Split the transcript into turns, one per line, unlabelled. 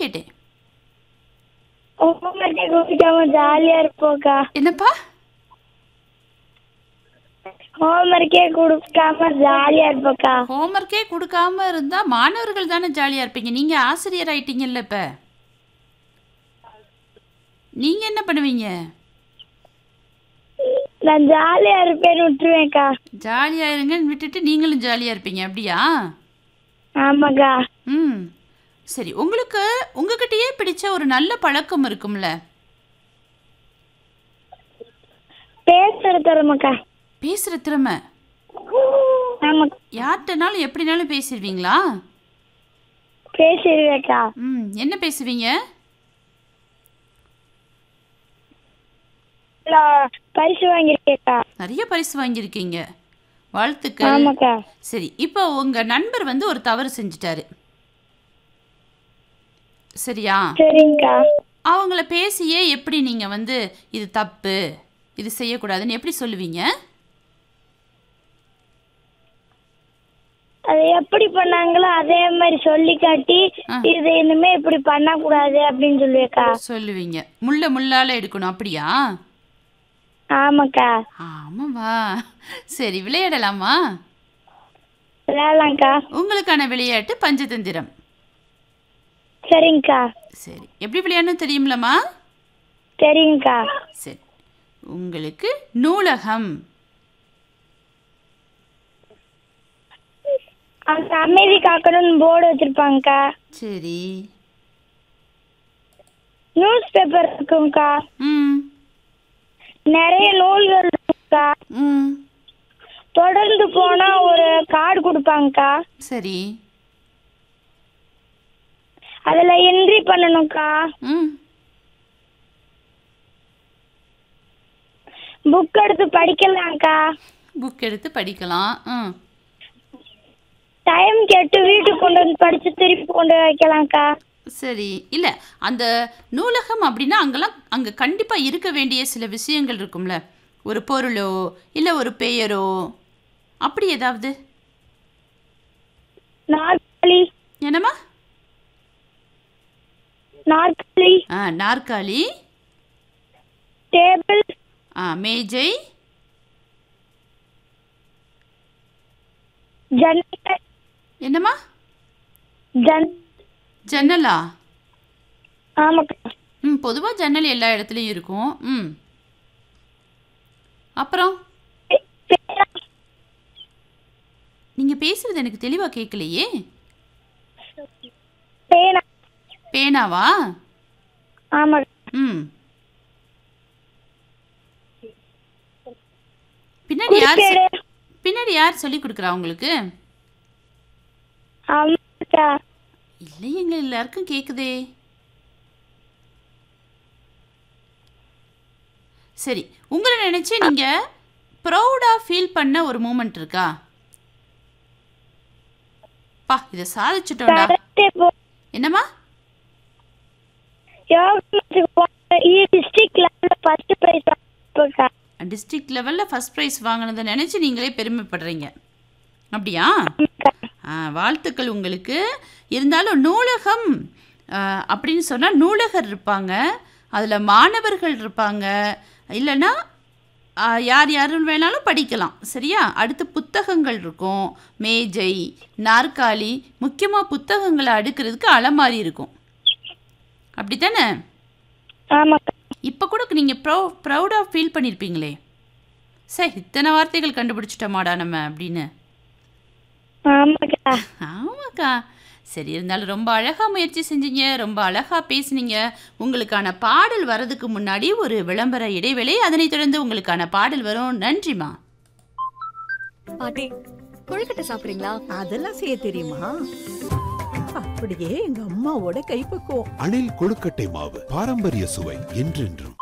கேட்டேன்
ஹோம்ஒர்க்கே கொடுக்காம ஜாலியா இருப்போம்க்கா
என்னப்பா
ஹோம்ஒர்க்கே கொடுக்காம ஜாலியா இருப்போம்க்கா
ஹோம்ஒர்க்கே கொடுக்காம இருந்தா மாணவர்கள் தானே ஜாலியா இருப்பீங்க நீங்க ஆசிரியர் ஆயிட்டீங்கல்ல இப்ப நீங்க என்ன பண்ணுவீங்க
நான் ஜாலியா இருப்பேன்னு விட்டுருவேன்க்கா
ஜாலியா இருங்கன்னு விட்டுட்டு நீங்களும் ஜாலியா இருப்பீங்க அப்படியா
ஆமாக்கா
ம் சரி உங்களுக்கு உங்ககிட்டயே பிடிச்ச ஒரு நல்ல பழக்கம் இருக்கும்ல
பேசுற திறமைக்கா
பேசுற திறமை
ஆமா
யார்கிட்டனாலும் எப்படினாலும் பேசிடுவீங்களா
பேசிடுவேக்கா
ம் என்ன பேசுவீங்க
நான் பரிசு வாங்கியிருக்கேக்கா
நிறைய பரிசு வாங்கியிருக்கீங்க வாழ்த்துக்கள்
ஆமாக்கா
சரி இப்போ உங்க நண்பர் வந்து ஒரு தவறு செஞ்சுட்டாரு சரியா
சரிங்கக்கா
அவங்கள பேசியே எப்படி நீங்க வந்து இது தப்பு இது செய்யக்கூடாதுன்னு எப்படி சொல்லுவீங்க
அது எப்படி பண்ணாங்களோ அதே மாதிரி சொல்லி காட்டி
ஆ.
இது இனிமே இப்படி பண்ணக்கூடாது அப்படின்னு சொல்லுவேக்கா
சொல்லுவீங்க முள்ள முள்ளால எடுக்கணும் அப்படியா
ஆமாக்கா
ஆமாவா சரி விளையாடலாமா
விளையாடலாம்க்கா
உங்களுக்கான விளையாட்டு பஞ்சதந்திரம்
சரிங்கக்கா
சரி எப்படி விளையாடணும் தெரியும்லம்மா
சரிங்கக்கா
சரி உங்களுக்கு நூலகம்
அங்க அமைதி காக்கணும்னு போர்டு வச்சிருப்பாங்கக்கா
சரி
நியூஸ் பேப்பர் இருக்குங்கக்கா
ம்
நிறைய நூல்கள் இருக்குக்கா
ம்
தொடர்ந்து போனா ஒரு கார்டு கொடுப்பாங்கக்கா
சரி
அதுல என்ட்ரி பண்ணணும்க்கா
ம்
புக் எடுத்து படிக்கலாம்க்கா
புக் எடுத்து படிக்கலாம் ம்
டைம் கேட்டு வீட்டுக்கு கொண்டு வந்து படிச்சு திருப்பி கொண்டு வைக்கலாம்க்கா
சரி இல்லை அந்த நூலகம் அப்படின்னா அங்கெல்லாம் அங்கே கண்டிப்பாக இருக்க வேண்டிய சில விஷயங்கள் இருக்கும்ல ஒரு பொருளோ இல்லை ஒரு பெயரோ அப்படி ஏதாவது
நாற்காலி
என்னம்மா
நாற்காலி
ஆ நாற்காலி
டேபிள்
ஆ மேஜை
ஜன்னல்
என்னம்மா
ஜன்
ஜன்னலா
ஆமாக்கா
ம் பொதுவாக ஜன்னல் எல்லா இடத்துலையும் இருக்கும் ம் அப்புறம்
பே- பேனா
நீங்கள் பேசுறது எனக்கு தெளிவாக கேட்கலையே
பேனா
பேனாவா
ஆமாக்கா
ம் பின்னாடி யார் சொ-
குறிப்பேடு
பின்னாடி யார் சொல்லி கொடுக்குறா உங்களுக்கு
ஆமாக்கா
இல்லை எங்க எல்லாருக்கும் கேட்குதே சரி உங்களை நினைச்சு நீங்க ப்ரௌடா ஃபீல் பண்ண ஒரு மூமெண்ட் இருக்கா பா இதை சாதிச்சிட்டோம்டா
கரெக்டே போ
என்னம்மா
யோகத்துக்கு போன டிஸ்ட்ரிக்ட் லெவல்ல ஃபர்ஸ்ட் பிரைஸ் வாங்கிருக்கா
டிஸ்ட்ரிக்ட் லெவலில் ஃபர்ஸ்ட் ப்ரைஸ் வாங்கினதை நினச்சி நீங்களே பெருமைப்படுறீங்க அப்படியா ஆ, வாழ்த்துக்கள் உங்களுக்கு இருந்தாலும் நூலகம் ஆ, அப்படின்னு சொன்னால் நூலகர் இருப்பாங்க அதில் மாணவர்கள் இருப்பாங்க இல்லைன்னா ஆ, யார் யார் வேணாலும் படிக்கலாம் சரியா அடுத்து புத்தகங்கள் இருக்கும் மேஜை நாற்காலி முக்கியமாக புத்தகங்களை அடுக்கிறதுக்கு அலமாரி இருக்கும் அப்படித்தானே
ஆமாக்கா
இப்போ கூட நீங்கள் ப்ரௌ ப்ரௌடாக ஃபீல் பண்ணியிருப்பீங்களே சே இத்தனை வார்த்தைகள் கண்டுபிடிச்சிட்டோமாடா நம்ம அப்படின்னு
ஆமாக்கா
ஆமாக்கா சரி இருந்தாலும் ரொம்ப அழகாக முயற்சி செஞ்சீங்க ரொம்ப அழகாக பேசுனீங்க உங்களுக்கான பாடல் வரதுக்கு முன்னாடி ஒரு விளம்பர இடைவேளை அதனைத் தொடர்ந்து உங்களுக்கான பாடல் வரும் நன்றிம்மா
பாட்டி கொழுக்கட்டை சாப்பிடுறீங்களா
அதெல்லாம் செய்ய தெரியுமா அப்படியே எங்க அம்மாவோட கைப்பக்குவம்
அணில் கொழுக்கட்டை மாவு பாரம்பரிய சுவை என்றென்றும்